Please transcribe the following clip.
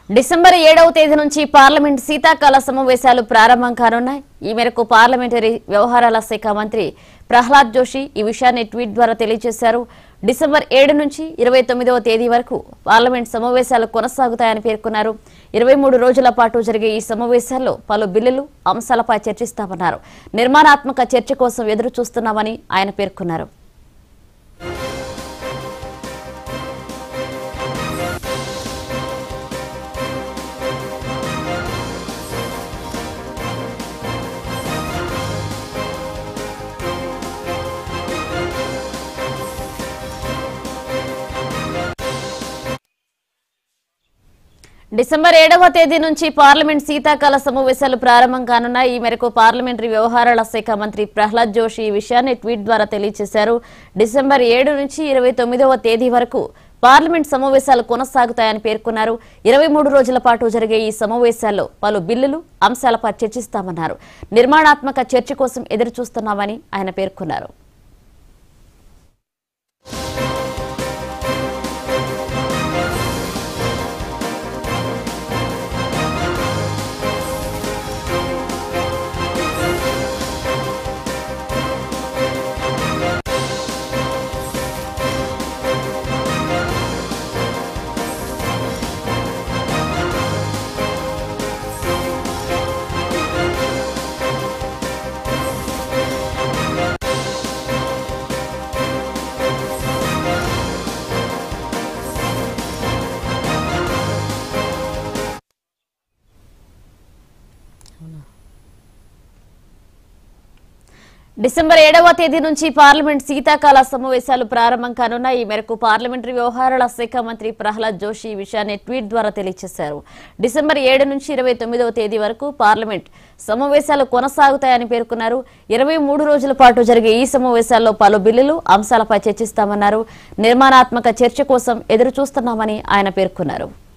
December ఏడవ తేదీ నుంచి పార్లమెంట్ శీతాకాల సమావేశాలు ప్రారంభం కానున్నాయి ఈ మేరకు పార్లమెంటరీ వ్యవహారాల శాఖ మంత్రి ప్రహ్లాద్ జోషి ఈ విషయాన్ని ట్వీట్ ద్వారా తెలియజేశారు డిసెంబర్ ఏడు నుంచి ఇరవై తొమ్మిదవ తేదీ వరకు పార్లమెంట్ సమావేశాలు కొనసాగుతాయని పేర్కొన్నారు ఇరవై మూడు రోజుల పాటు జరిగే ఈ సమావేశాల్లో పలు బిల్లులు అంశాలపై చర్చిస్తామన్నారు నిర్మాణాత్మక చర్చ కోసం ఎదురు చూస్తున్నామని ఆయన పేర్కొన్నారు డిసెంబర్ ఏడవ తేదీ నుంచి పార్లమెంట్ శీతాకాల సమావేశాలు ప్రారంభం కానున్నాయి ఈ మేరకు పార్లమెంటరీ వ్యవహారాల శాఖ మంత్రి ప్రహ్లాద్ జోషి ఈ విషయాన్ని ట్వీట్ ద్వారా తెలియజేశారు డిసెంబర్ ఏడు నుంచి ఇరవై తొమ్మిదవ తేదీ వరకు పార్లమెంట్ సమావేశాలు కొనసాగుతాయని పేర్కొన్నారు ఇరవై మూడు రోజుల పాటు జరిగే ఈ సమావేశాల్లో పలు బిల్లులు అంశాలపై చర్చిస్తామన్నారు నిర్మాణాత్మక చర్చ కోసం ఎదురు చూస్తున్నామని ఆయన పేర్కొన్నారు డిసెంబర్ ఏడవ తేదీ నుంచి పార్లమెంట్ శీతాకాల సమావేశాలు ప్రారంభం కానున్నాయి ఈ మేరకు పార్లమెంటరీ వ్యవహారాల శాఖ మంత్రి ప్రహ్లాద్ జోషి ఈ విషయాన్ని ట్వీట్ ద్వారా తెలియజేశారు డిసెంబర్ ఏడు నుంచి ఇరవై తొమ్మిదవ తేదీ వరకు పార్లమెంట్ సమావేశాలు కొనసాగుతాయని పేర్కొన్నారు ఇరవై మూడు రోజుల పాటు జరిగే ఈ సమావేశాల్లో పలు బిల్లులు అంశాలపై చర్చిస్తామన్నారు నిర్మాణాత్మక చర్చ కోసం ఎదురు చూస్తున్నామని ఆయన పేర్కొన్నారు